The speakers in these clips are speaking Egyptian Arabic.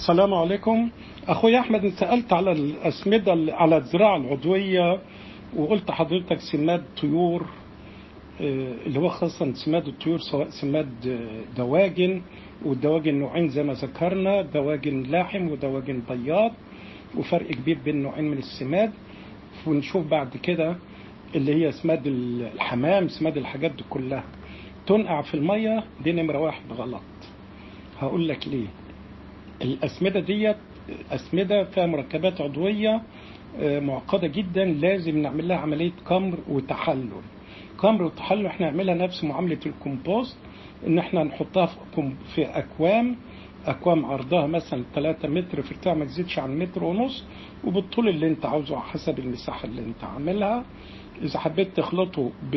السلام عليكم اخوي احمد انت سالت على الاسمده على الزراعه العضويه وقلت حضرتك سماد طيور آه، اللي هو خاصة سماد الطيور سواء سماد آه، دواجن والدواجن نوعين زي ما ذكرنا دواجن لاحم ودواجن بياض وفرق كبير بين نوعين من السماد ونشوف بعد كده اللي هي سماد الحمام سماد الحاجات دي كلها تنقع في المية دي نمرة واحد غلط هقول لك ليه الأسمدة ديت أسمدة فيها مركبات عضوية آه، معقدة جدا لازم نعمل لها عملية كمر وتحلل كمر وتحلل احنا نعملها نفس معاملة الكومبوست ان احنا نحطها في كوم- في أكوام أكوام عرضها مثلا 3 متر في ارتفاع ما تزيدش عن متر ونص وبالطول اللي انت عاوزه على حسب المساحة اللي انت عاملها إذا حبيت تخلطه ب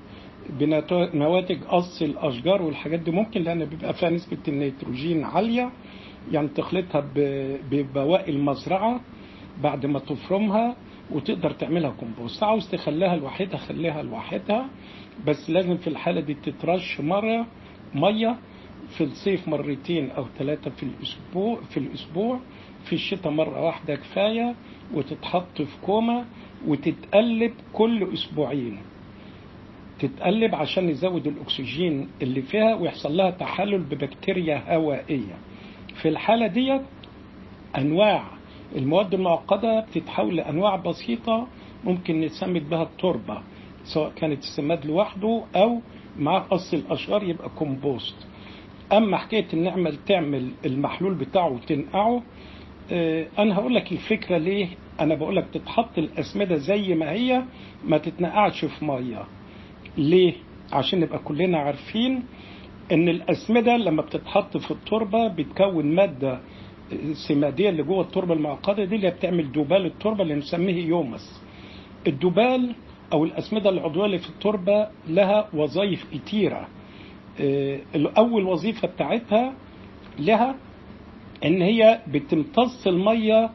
بنواتج قص الاشجار والحاجات دي ممكن لان بيبقى فيها نسبه النيتروجين عاليه يعني تخلطها ب- ببواقي المزرعه بعد ما تفرمها وتقدر تعملها كومبوست عاوز تخليها لوحدها خليها لوحدها بس لازم في الحاله دي تترش مره ميه في الصيف مرتين او ثلاثه في الاسبوع في الاسبوع في الشتاء مره واحده كفايه وتتحط في كومه وتتقلب كل اسبوعين تتقلب عشان يزود الاكسجين اللي فيها ويحصل لها تحلل ببكتيريا هوائيه في الحاله ديت انواع المواد المعقده بتتحول لانواع بسيطه ممكن نسمي بها التربه سواء كانت السماد لوحده او مع قص الاشجار يبقى كومبوست اما حكايه ان نعمل تعمل المحلول بتاعه وتنقعه آه، انا هقول لك الفكره ليه انا بقول لك تتحط الاسمده زي ما هي ما تتنقعش في ميه ليه عشان نبقى كلنا عارفين ان الاسمده لما بتتحط في التربه بتكون ماده سماديه اللي جوه التربه المعقده دي اللي بتعمل ذوبال التربه اللي نسميه يومس الذوبال او الاسمده العضويه اللي في التربه لها وظائف كتيره آه، اول وظيفه بتاعتها لها ان هي بتمتص الميه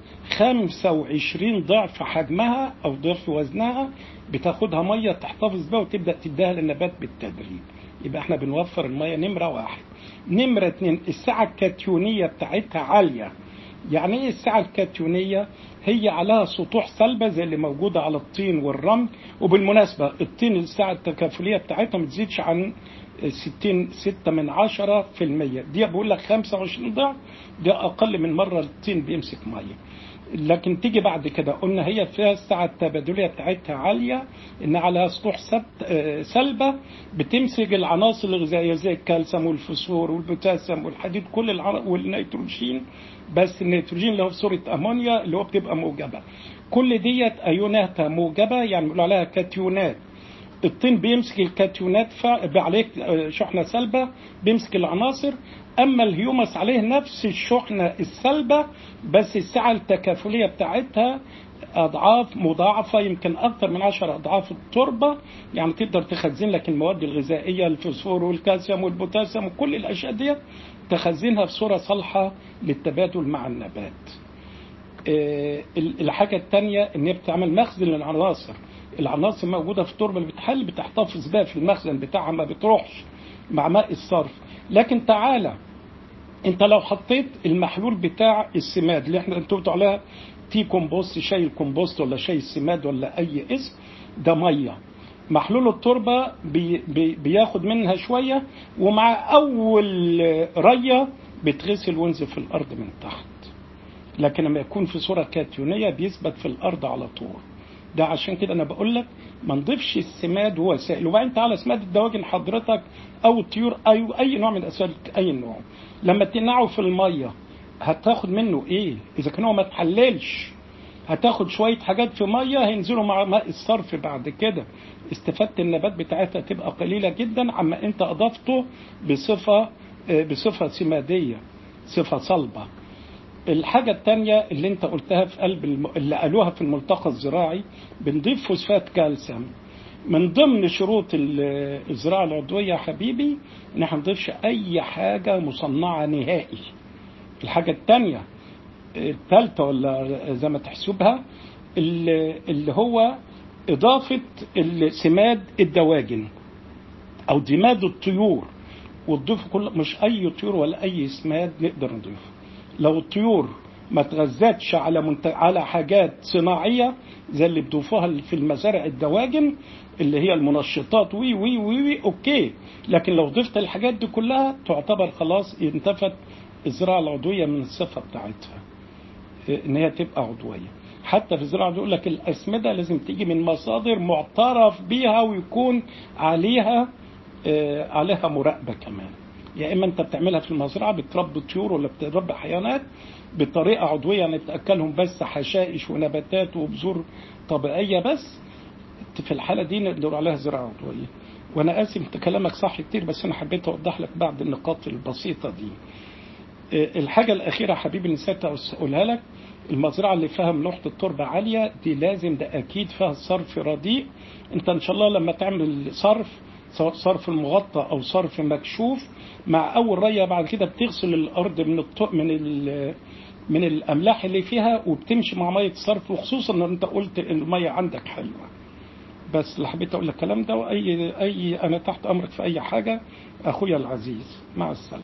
25 ضعف حجمها او ضعف وزنها بتاخدها ميه تحتفظ بها وتبدا تديها للنبات بالتدريج يبقى احنا بنوفر الميه نمره واحد نمره اتنين السعه الكاتيونيه بتاعتها عاليه يعني ايه السعه الكاتيونيه هي عليها سطوح سلبه زي اللي موجوده على الطين والرمل وبالمناسبه الطين السعه التكافليه بتاعتها ما تزيدش عن 60 6 من 10 في المية دي بقول لك 25 ضعف ده أقل من مرة الطين بيمسك مية لكن تيجي بعد كده قلنا هي فيها السعة التبادلية بتاعتها عالية إن على سطوح سبت آه، سلبة بتمسك العناصر الغذائية زي الكالسيوم والفوسفور والبوتاسيوم والحديد كل العر... والنيتروجين بس النيتروجين اللي هو في صورة أمونيا اللي هو بتبقى موجبة كل ديت أيوناتها موجبة يعني بنقول عليها كاتيونات الطين بيمسك الكاتيونات ف- عليه شحنة سلبة بيمسك العناصر أما الهيومس عليه نفس الشحنة السلبة بس السعة التكافلية بتاعتها أضعاف مضاعفة يمكن أكثر من عشر أضعاف التربة يعني تقدر تخزن لك المواد الغذائية الفوسفور والكالسيوم والبوتاسيوم وكل الأشياء دي تخزنها بصورة صالحة للتبادل مع النبات آه، الحاجة الثانية إن هي بتعمل مخزن للعناصر العناصر موجودة في التربة اللي بتحل بتحتفظ بها في المخزن بتاعها ما بتروحش مع ماء الصرف لكن تعالى انت لو حطيت المحلول بتاع السماد اللي احنا انتوا بتقولوا عليها تي كومبوست شاي الكومبوست ولا شاي السماد ولا اي اسم ده ميه محلول التربه بي بي بياخد منها شويه ومع اول ريه بتغسل وينزل في الارض من تحت لكن لما يكون في صوره كاتيونيه بيثبت في الارض على طول ده عشان كده انا بقول لك ما نضيفش السماد وهو سائل وبعدين تعالى سماد الدواجن حضرتك او الطيور اي اي نوع من اسماد اي نوع لما تنقعه في الميه هتاخد منه ايه اذا كان هو ما اتحللش هتاخد شويه حاجات في ميه هينزلوا مع ماء الصرف بعد كده استفاده النبات بتاعتها تبقى قليله جدا عما انت اضفته بصفه آه، بصفه سماديه صفه صلبه الحاجة التانية اللي انت قلتها في قلب الم... اللي قالوها في الملتقى الزراعي بنضيف فوسفات كالسيوم من ضمن شروط ال- الزراعة العضوية يا حبيبي ان احنا ما نضيفش اي حاجة مصنعة نهائي الحاجة التانية الثالثة ولا زي ما تحسبها اللي اللي هو إضافة سماد الدواجن أو دماد الطيور وتضيف كل مش أي طيور ولا أي سماد نقدر نضيفه لو الطيور ما تغذتش على منت... على حاجات صناعيه زي اللي بيضيفوها في المزارع الدواجن اللي هي المنشطات وي وي وي, وي اوكي لكن لو ضفت الحاجات دي كلها تعتبر خلاص انتفت الزراعه العضويه من الصفه بتاعتها ان هي تبقى عضويه حتى في الزراعه يقول لك الاسمده لازم تيجي من مصادر معترف بيها ويكون عليها آه عليها مراقبه كمان يا اما انت بتعملها في المزرعه بتربي طيور ولا بتربي حيوانات بطريقه عضويه يعني تاكلهم بس حشائش ونباتات وبذور طبيعيه بس في الحاله دي نقدر عليها زراعه عضويه وانا اسف انت كلامك صح كتير بس انا حبيت اوضح لك بعض النقاط البسيطه دي الحاجة الأخيرة حبيبي نسيت أقولها لك المزرعة اللي فيها ملوحة التربة عالية دي لازم ده أكيد فيها صرف رديء أنت إن شاء الله لما تعمل صرف سواء صرف مغطى أو صرف مكشوف مع أول رية بعد كده بتغسل الأرض من الط... من ال... من الأملاح اللي فيها وبتمشي مع مية الصرف وخصوصا إن أنت قلت المية عندك حلوة بس اللي حبيت أقول لك الكلام ده وأي أي أنا تحت أمرك في أي حاجة أخويا العزيز مع السلامة